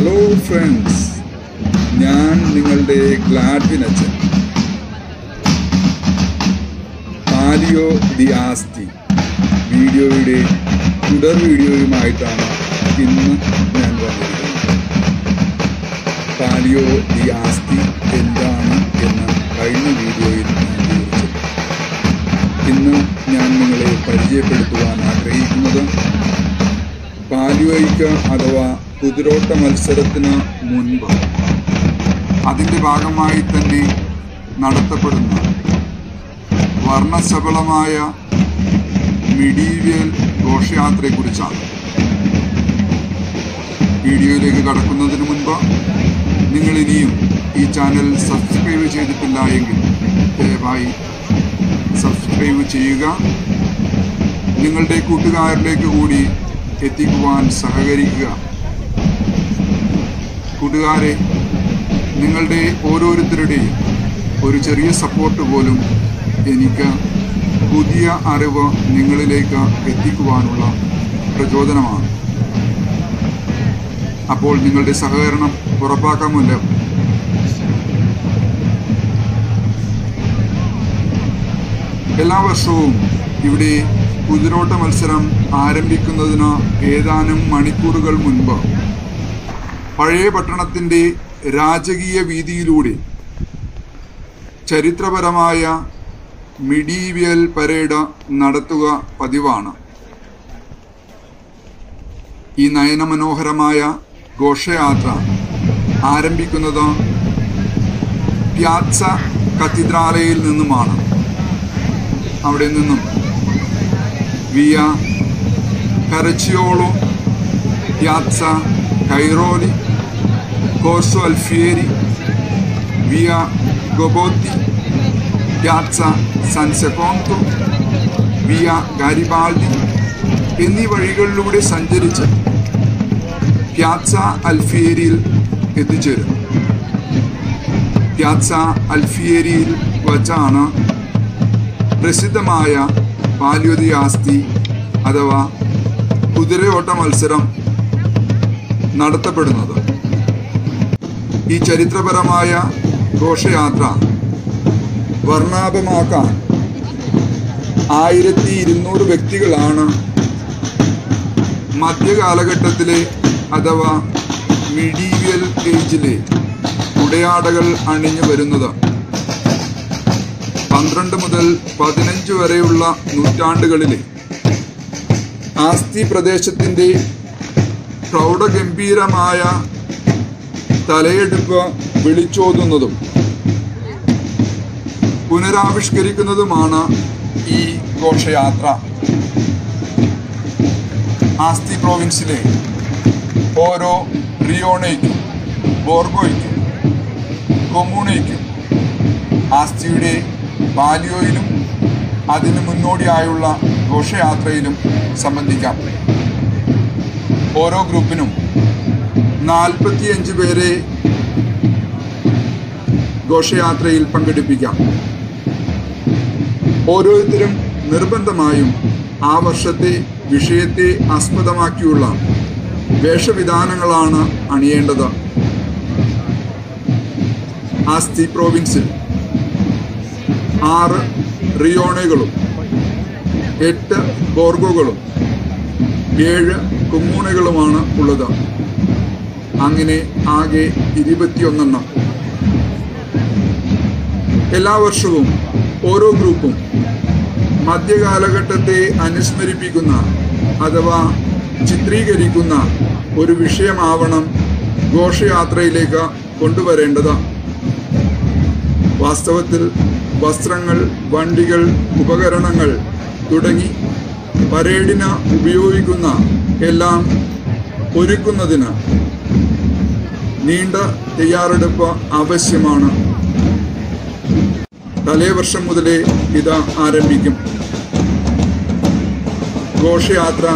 hello friends ഞാൻ നിങ്ങളുടെ Gladwin അച്ഛൻ പാലിയോ ദി ആസ്തി വീഡിയോയുടെ തുടർ വീഡിയോയുമായിട്ടാണ് ഇന്ന് ഞാൻ വന്നിരിക്കുന്നത് പാലിയോ ദി ആസ്തി എന്താണ് എന്ന് കഴിഞ്ഞ വീഡിയോയിൽ ഞാൻ വിവരിച്ചു ഇന്ന് ഞാൻ നിങ്ങളെ പരിചയപ്പെടുത്തുവാൻ ആഗ്രഹിക്കുന്നത് പാലിയോയ്ക്ക് അഥവാ കുതിരോട്ട മത്സരത്തിന് മുൻപ് അതിൻ്റെ ഭാഗമായി തന്നെ നടത്തപ്പെടുന്ന വർണ്ണശബളമായ മിഡീവിയൽ ഘോഷയാത്രയെക്കുറിച്ചാണ് വീഡിയോയിലേക്ക് കടക്കുന്നതിന് മുൻപ് നിങ്ങൾ ഇനിയും ഈ ചാനൽ സബ്സ്ക്രൈബ് ചെയ്തിട്ടില്ല എങ്കിൽ ദയവായി സബ്സ്ക്രൈബ് ചെയ്യുക നിങ്ങളുടെ കൂട്ടുകാരിലേക്ക് കൂടി എത്തിക്കുവാൻ സഹകരിക്കുക കൂട്ടുകാരെ നിങ്ങളുടെ ഓരോരുത്തരുടെയും ഒരു ചെറിയ സപ്പോർട്ട് പോലും എനിക്ക് പുതിയ അറിവ് നിങ്ങളിലേക്ക് എത്തിക്കുവാനുള്ള പ്രചോദനമാണ് അപ്പോൾ നിങ്ങളുടെ സഹകരണം ഉറപ്പാക്കാമല്ലോ എല്ലാ വർഷവും ഇവിടെ കുതിരോട്ട മത്സരം ആരംഭിക്കുന്നതിന് ഏതാനും മണിക്കൂറുകൾ മുൻപ് പഴയ പട്ടണത്തിൻ്റെ രാജകീയ വീതിയിലൂടെ ചരിത്രപരമായ മിഡീവിയൽ പരേഡ് നടത്തുക പതിവാണ് ഈ നയനമനോഹരമായ ഘോഷയാത്ര ആരംഭിക്കുന്നത് പ്യാച്ച കത്തീഡ്രാലയിൽ നിന്നുമാണ് അവിടെ നിന്നും Via Caracciolo Piazza Cairoli Corso Alfieri Via Gobetti Piazza San Secondo Via Garibaldi എന്നീ വഴികളിലൂടെ സഞ്ചരിച്ച് പ്യാച്ച അൽഫിയേരിയിൽ എത്തിച്ചേരും പ്യാച്ച അൽഫിയേരിയിൽ വച്ചാണ് പ്രസിദ്ധമായ പാല്യോതി ആസ്തി അഥവാ കുതിരയോട്ട മത്സരം നടത്തപ്പെടുന്നത് ഈ ചരിത്രപരമായ ഘോഷയാത്ര വർണ്ണാഭമാക്കാൻ ആയിരത്തി ഇരുന്നൂറ് വ്യക്തികളാണ് മധ്യകാലഘട്ടത്തിലെ അഥവാ മിഡീവിയൽ ഏജിലെ ഉടയാടകൾ അണിഞ്ഞു വരുന്നത് പന്ത്രണ്ട് മുതൽ പതിനഞ്ച് വരെയുള്ള നൂറ്റാണ്ടുകളിലെ ആസ്തി പ്രദേശത്തിൻ്റെ പ്രൗഢഗംഭീരമായ തലയെടുപ്പ് വിളിച്ചോതുന്നതും പുനരാവിഷ്കരിക്കുന്നതുമാണ് ഈ ഘോഷയാത്ര ആസ്തി പ്രോവിൻസിലെ ഓരോ റിയോണയ്ക്കും ബോർഗോയ്ക്കും കൊമൂണയ്ക്കും ആസ്തിയുടെ പാലിയോയിലും അതിനു മുന്നോടിയായുള്ള ഘോഷയാത്രയിലും സംബന്ധിക്കാം ഓരോ ഗ്രൂപ്പിനും നാൽപ്പത്തിയഞ്ച് പേരെ ഘോഷയാത്രയിൽ പങ്കെടുപ്പിക്കാം ഓരോരുത്തരും നിർബന്ധമായും ആ വർഷത്തെ വിഷയത്തെ ആസ്പദമാക്കിയുള്ള വേഷവിധാനങ്ങളാണ് അണിയേണ്ടത് ആസ്തി പ്രോവിൻസിൽ ആറ് റിയോണകളും എട്ട് ബോർഗോകളും ഏഴ് കുമ്മൂണകളുമാണ് ഉള്ളത് അങ്ങനെ ആകെ ഇരുപത്തിയൊന്നെണ്ണം എല്ലാ വർഷവും ഓരോ ഗ്രൂപ്പും മധ്യകാലഘട്ടത്തെ അനുസ്മരിപ്പിക്കുന്ന അഥവാ ചിത്രീകരിക്കുന്ന ഒരു വിഷയമാവണം ഘോഷയാത്രയിലേക്ക് കൊണ്ടുവരേണ്ടത് വാസ്തവത്തിൽ വസ്ത്രങ്ങൾ വണ്ടികൾ ഉപകരണങ്ങൾ തുടങ്ങി പരേഡിന് ഉപയോഗിക്കുന്ന എല്ലാം ഒരുക്കുന്നതിന് നീണ്ട തയ്യാറെടുപ്പ് ആവശ്യമാണ് തലേവർഷം മുതലേ ഇത് ആരംഭിക്കും ഘോഷയാത്ര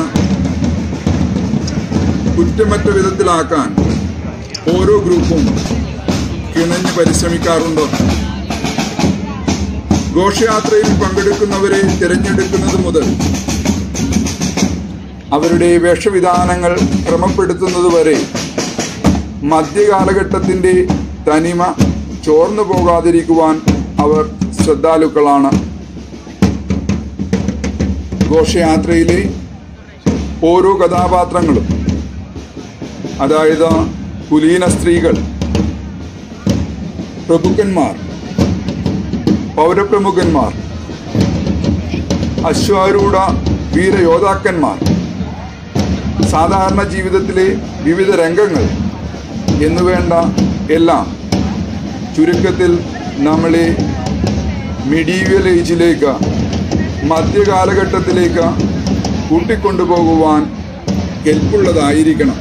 കുറ്റമറ്റ വിധത്തിലാക്കാൻ ഓരോ ഗ്രൂപ്പും കിണഞ്ഞ് പരിശ്രമിക്കാറുണ്ട് ഘോഷയാത്രയിൽ പങ്കെടുക്കുന്നവരെ തിരഞ്ഞെടുക്കുന്നത് മുതൽ അവരുടെ വേഷവിധാനങ്ങൾ ക്രമപ്പെടുത്തുന്നത് വരെ മധ്യകാലഘട്ടത്തിന്റെ തനിമ ചോർന്നു പോകാതിരിക്കുവാൻ അവർ ശ്രദ്ധാലുക്കളാണ് ഘോഷയാത്രയിലെ ഓരോ കഥാപാത്രങ്ങളും അതായത് കുലീന സ്ത്രീകൾ പ്രഭുക്കന്മാർ പൗരപ്രമുഖന്മാർ അശ്വാരൂഢ വീരയോദ്ധാക്കന്മാർ സാധാരണ ജീവിതത്തിലെ വിവിധ രംഗങ്ങൾ എന്നുവേണ്ട എല്ലാം ചുരുക്കത്തിൽ നമ്മളെ മിഡീവൽ ഏജിലേക്ക് മധ്യകാലഘട്ടത്തിലേക്ക് കൂട്ടിക്കൊണ്ടുപോകുവാൻ കെൽപ്പുള്ളതായിരിക്കണം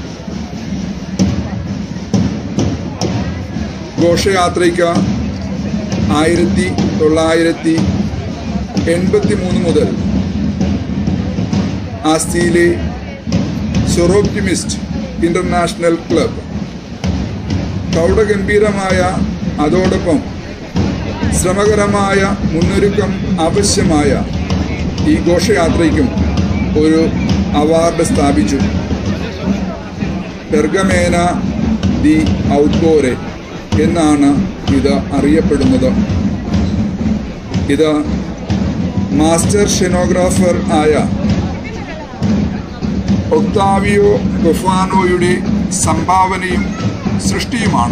ഘോഷയാത്രയ്ക്ക് ആയിരത്തി തൊള്ളായിരത്തി എൺപത്തി മൂന്ന് മുതൽ ആസ്തിയിലെ സൊറോപ്റ്റിമിസ്റ്റ് ഇന്റർനാഷണൽ ക്ലബ് പ്രൗഢഗംഭീരമായ അതോടൊപ്പം ശ്രമകരമായ മുന്നൊരുക്കം ആവശ്യമായ ഈ ഘോഷയാത്രയ്ക്കും ഒരു അവാർഡ് സ്ഥാപിച്ചു പെർഗമേന ദി ഔട്ട്പോരെ എന്നാണ് ഇത് അറിയപ്പെടുന്നത് ഇത് മാസ്റ്റർ ഷെനോഗ്രാഫർ ആയ ഒക്താവിയോ ബൊഫാനോയുടെ സംഭാവനയും സൃഷ്ടിയുമാണ്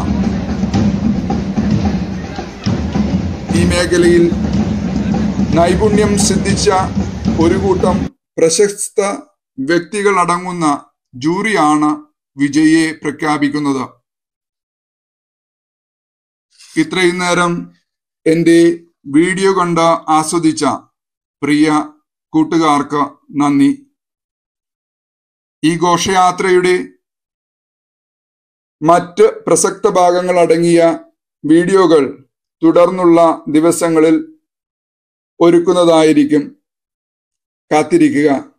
ഈ മേഖലയിൽ നൈപുണ്യം സിദ്ധിച്ച ഒരു കൂട്ടം പ്രശസ്ത വ്യക്തികൾ അടങ്ങുന്ന ജൂറിയാണ് വിജയിയെ പ്രഖ്യാപിക്കുന്നത് ഇത്രയും നേരം എൻ്റെ വീഡിയോ കണ്ട് ആസ്വദിച്ച പ്രിയ കൂട്ടുകാർക്ക് നന്ദി ഈ ഘോഷയാത്രയുടെ മറ്റ് പ്രസക്ത ഭാഗങ്ങൾ അടങ്ങിയ വീഡിയോകൾ തുടർന്നുള്ള ദിവസങ്ങളിൽ ഒരുക്കുന്നതായിരിക്കും കാത്തിരിക്കുക